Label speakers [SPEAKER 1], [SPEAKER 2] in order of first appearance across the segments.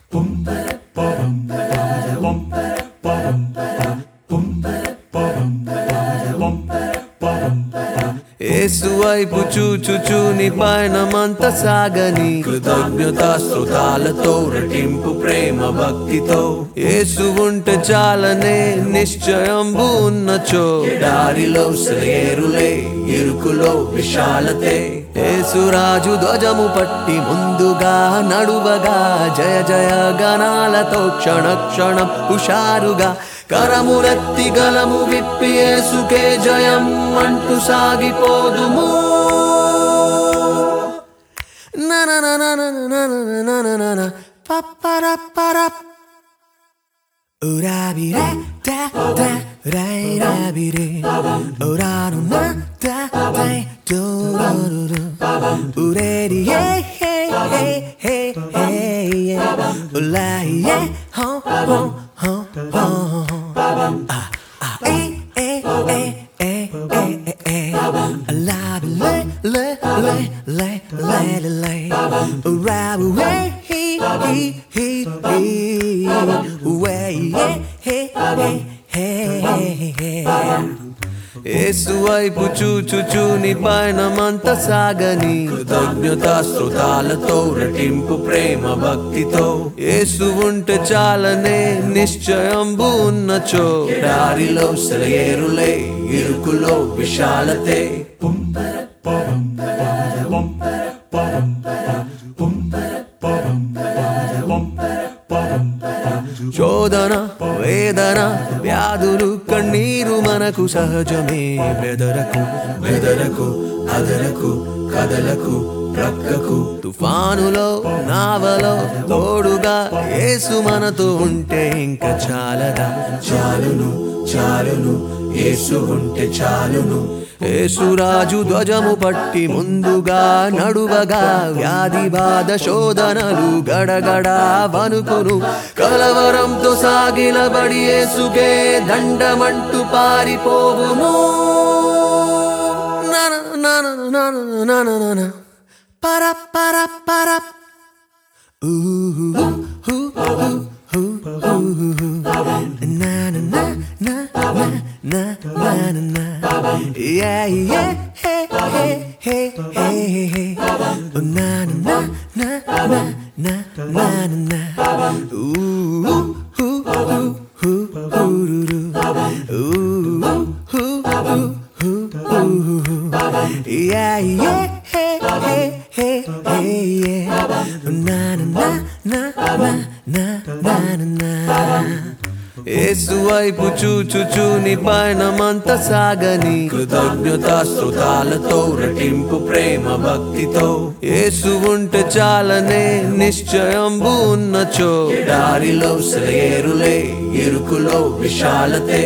[SPEAKER 1] ఏసు వైపు చూచుచు నీ పయనమంత సాగని కృతజ్ఞత శ్రుతాలతో రటింపు ప్రేమ భక్తితో ఏసు ఉంటే చాలనే నిశ్చయంబు ఉన్నచో దారిలో శ్రేరులే ఇరుకులో విశాలతే ఏసురాజు ధ్వజము పట్టి ముందుగా నడువగా జయ జయ గణాలతో క్షణ క్షణం హుషారుగా కరమురెత్తి గలము విప్పి ఏసుకే జయం అంటూ సాగిపోదుము నననననననననననన పప్పరప్పరప్ Urabire, da, da, rai, rabire. Uranu, na, da, dai, do, do, do, do. Uredi, hey, hey, hey, hey, hey, yeah. Ulai, yeah, ho, ho, ho, ho, ho. Ah, ah, eh, eh, eh, eh, eh, eh, eh. Alabi, le, le, le, le, le, le, le. Urabu, hey, he, he, he, he. Way, hey, hey, hey, hey, hey. ఏసు వైపు చూచుచు నీ పయనమంత సాగని కృతజ్ఞత శ్రుతాలతో రటింపు ప్రేమ భక్తితో ఏసు ఉంటే చాలనే నిశ్చయంబు ఉన్నచో దారిలో సెలయేరులే ఇరుకులో విశాలతే శోధన వేదన వ్యాధులు కన్నీరు మనకు సహజమే బెదరకు బెదరకు అదరకు కదలకు ప్రక్కకు తుఫానులో నావలో తోడుగా యేసు మనతో ఉంటే ఇంకా చాలదా చాలును చాలును యేసు ఉంటే చాలును యేసురాజు ధ్వజము పట్టి ముందుగా నడువగా వ్యాధి బాధ శోధనలు గడగడ వణుకును కలవరంతో సాగిలబడి యేసుకే దండమంటూ పారిపోవును నన నన నన నన నన పర పర పర ఊహు హు హు హు హు na na na na na na na na yeah yeah hey hey hey hey hey oh na na na na na na na na ooh ooh ooh ooh ooh ooh ooh ooh yeah yeah hey hey hey hey yeah na na na na na na na na ఏసు వైపు చూచుచు నీ పయనమంత సాగని కృతజ్ఞత శ్రుతాలతో రటింపు ప్రేమ భక్తితో ఏసు ఉంటే చాలనే నిశ్చయంబు ఉన్నచో దారిలో శ్రేరులే ఇరుకులో విశాలతే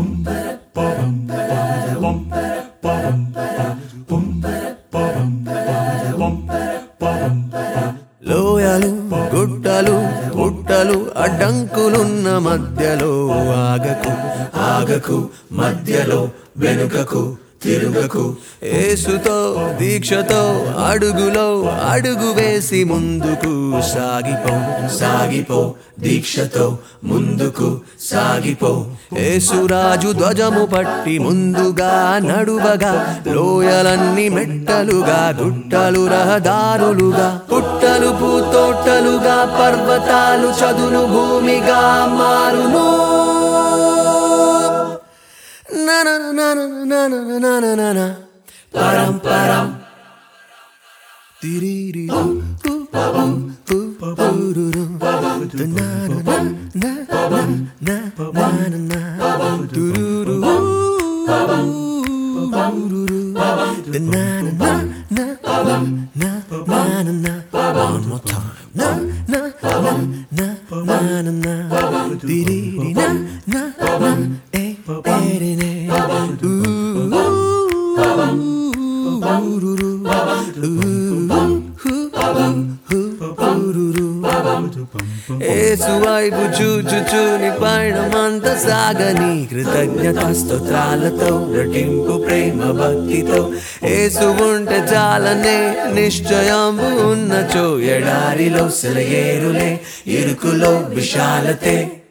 [SPEAKER 1] లోయలు గుట్టలు పుట్టలు అడ్డంకులున్న మధ్యలో ఆగకు ఆగకు మధ్యలో వెనుకకు తిరుగకు ఏసుతో దీక్షతో అడుగులో అడుగు వేసి ముందుకు సాగిపో సాగిపో దీక్షతో ముందుకు సాగిపో ఏసురాజు ధ్వజము పట్టి ముందుగా నడువగా లోయలన్నీ మెట్టలుగా గుట్టలు రహదారులుగా పుట్టలు పూతోటలుగా పర్వతాలు చదును భూమిగా మారును na na na na na na na na na na param param tiriri hu hu hu hu ru ru na na na na na na na na na tururu hu ru ru na na na na na na na na na one more time na na na na na na na tiriri na na na eh ఏసు వైపు చూచుచు నీ పయనమంత సాగని కృతజ్ఞత స్తోత్రాలతో నటింపు ప్రేమ భక్తితో ఏసు ఉంటే చాలనే నిశ్చయంబు ఉన్నచో ఎడారిలో సెలయేరులే ఇరుకులో విశాలతే